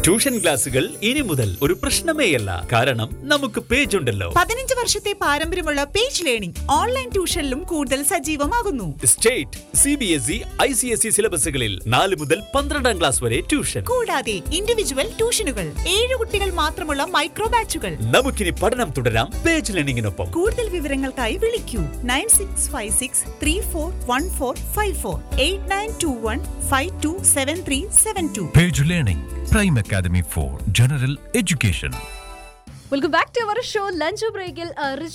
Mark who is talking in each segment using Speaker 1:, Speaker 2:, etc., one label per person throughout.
Speaker 1: Tuition ക്ലാസുകൾ ഇനി മുതൽ ഒരു പ്രശ്നമേയല്ല കാരണം നമുക്ക് പേജ് ഉണ്ടല്ലോ
Speaker 2: പതിനഞ്ച് വർഷത്തെ പാരമ്പര്യമുള്ള പേജ് ലേണിംഗ് ഓൺലൈൻ ട്യൂഷനിലും കൂടുതൽ സജീവമാകുന്നു
Speaker 1: state C B S E I C S E സിലബസുകളിൽ നാല് മുതൽ പന്ത്രണ്ടാം ക്ലാസ് വരെ ട്യൂഷൻ
Speaker 2: കൂടാതെ ഇൻഡിവിജ്വൽ ട്യൂഷനുകൾ ഏഴ് കുട്ടികൾ മാത്രമുള്ള മൈക്രോ ബാച്ചുകൾ
Speaker 1: നമുക്കിനി പഠനം തുടരാം പേജ് ലേണിംഗിനൊപ്പം
Speaker 2: കൂടുതൽ വിവരങ്ങൾക്കായി വിളിക്കൂ nine six five six three four one four five four eight nine two one five two seven three seven two
Speaker 3: Page Learning, Prime Academy for General Education.
Speaker 4: Welcome back to our show lunch ബ്രേക്കിൽ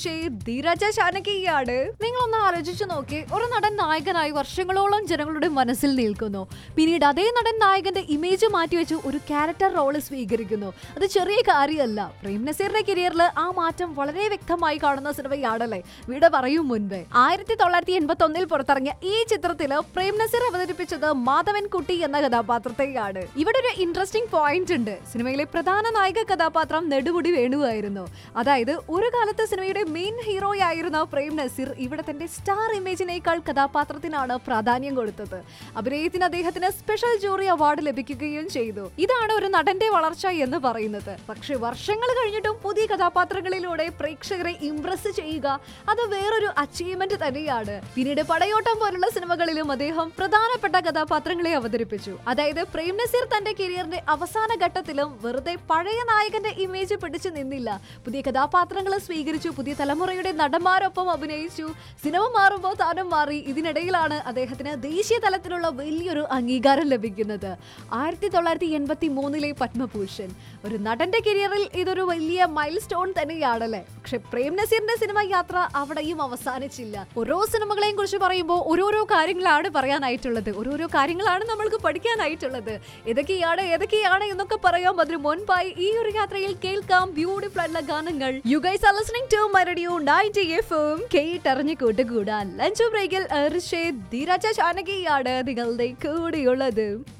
Speaker 4: ധീരജ ചാനകിയാണ് നിങ്ങളൊന്ന് ആലോചിച്ചു നോക്കി ഒരു നടൻ നായകനായി വർഷങ്ങളോളം ജനങ്ങളുടെ മനസ്സിൽ നിൽക്കുന്നു പിന്നീട് അതേ നടൻ നായകന്റെ ഇമേജ് മാറ്റിവെച്ച് ഒരു ക്യാരക്ടർ റോള് സ്വീകരിക്കുന്നു അത് ചെറിയ കാര്യമല്ല പ്രേം നസീറിന്റെ കരിയറിൽ ആ മാറ്റം വളരെ വ്യക്തമായി കാണുന്ന സിനിമയാണല്ലേ വീട് പറയും മുൻപേ ആയിരത്തി തൊള്ളായിരത്തി എൺപത്തി ഒന്നിൽ പുറത്തിറങ്ങിയ ഈ ചിത്രത്തില് പ്രേം നസീർ അവതരിപ്പിച്ചത് മാധവൻ കുട്ടി എന്ന കഥാപാത്രത്തെയാണ് ഇവിടെ ഒരു ഇൻട്രസ്റ്റിംഗ് പോയിന്റ് ഉണ്ട് സിനിമയിലെ പ്രധാന നായിക കഥാപാത്രം നെടുമുടി വേണുവായിരുന്നു അതായത് ഒരു കാലത്ത് സിനിമയുടെ മെയിൻ ഹീറോയായിരുന്ന പ്രേം നസീർ ഇവിടെ തന്റെ സ്റ്റാർ ഇമേജിനേക്കാൾ കഥാപാത്രത്തിനാണ് പ്രാധാന്യം കൊടുത്തത് അഭിനയത്തിന് അദ്ദേഹത്തിന് സ്പെഷ്യൽ ജൂറി അവാർഡ് ലഭിക്കുകയും ചെയ്തു ഇതാണ് ഒരു നടന്റെ വളർച്ച എന്ന് പറയുന്നത് പക്ഷെ വർഷങ്ങൾ കഴിഞ്ഞിട്ടും പുതിയ കഥാപാത്രങ്ങളിലൂടെ പ്രേക്ഷകരെ ഇംപ്രസ് ചെയ്യുക അത് വേറൊരു അച്ചീവ്മെന്റ് തന്നെയാണ് പിന്നീട് പടയോട്ടം പോലുള്ള സിനിമകളിലും അദ്ദേഹം പ്രധാനപ്പെട്ട കഥാപാത്രങ്ങളെ അവതരിപ്പിച്ചു അതായത് പ്രേം നസീർ തന്റെ കരിയറിന്റെ അവസാന ഘട്ടത്തിലും വെറുതെ പഴയ നായകന്റെ ഇമേജ് പിടിച്ചു നിന്നില്ല പുതിയ കഥാപാത്രങ്ങൾ സ്വീകരിച്ചു പുതിയ തലമുറയുടെ നടന്മാരൊപ്പം അഭിനയിച്ചു സിനിമ മാറുമ്പോൾ താനും മാറി ഇതിനിടയിലാണ് അദ്ദേഹത്തിന് ദേശീയ തലത്തിലുള്ള വലിയൊരു അംഗീകാരം ലഭിക്കുന്നത് ആയിരത്തി തൊള്ളായിരത്തി എൺപത്തി മൂന്നിലെ പത്മഭൂഷൺ ഒരു നടന്റെ കരിയറിൽ ഇതൊരു വലിയ മൈൽ സ്റ്റോൺ തന്നെയാണല്ലേ പക്ഷെ പ്രേം നസീറിന്റെ സിനിമ യാത്ര അവിടെയും അവസാനിച്ചില്ല ഓരോ സിനിമകളെയും കുറിച്ച് പറയുമ്പോൾ ഓരോരോ കാര്യങ്ങളാണ് പറയാനായിട്ടുള്ളത് ഓരോരോ കാര്യങ്ങളാണ് നമ്മൾക്ക് പഠിക്കാനായിട്ടുള്ളത് ഏതൊക്കെയാണ് ഏതൊക്കെയാണ് എന്നൊക്കെ പറയാം അതിന് മുൻപായി ഈ ഒരു യാത്രയിൽ കേൾക്കാം ബ്യൂട്ടിഫുൾ ആയിട്ടുള്ള ഗാനങ്ങൾ you guys are listening to my radio 90 എഫും കേട്ടറിഞ്ഞ് കൂട്ടുകൂടാൻ ലഞ്ച് ബ്രേക്കിൽ ധീരാജ ചാനകിയാണ് നിങ്ങളുടെ കൂടെയുള്ളത്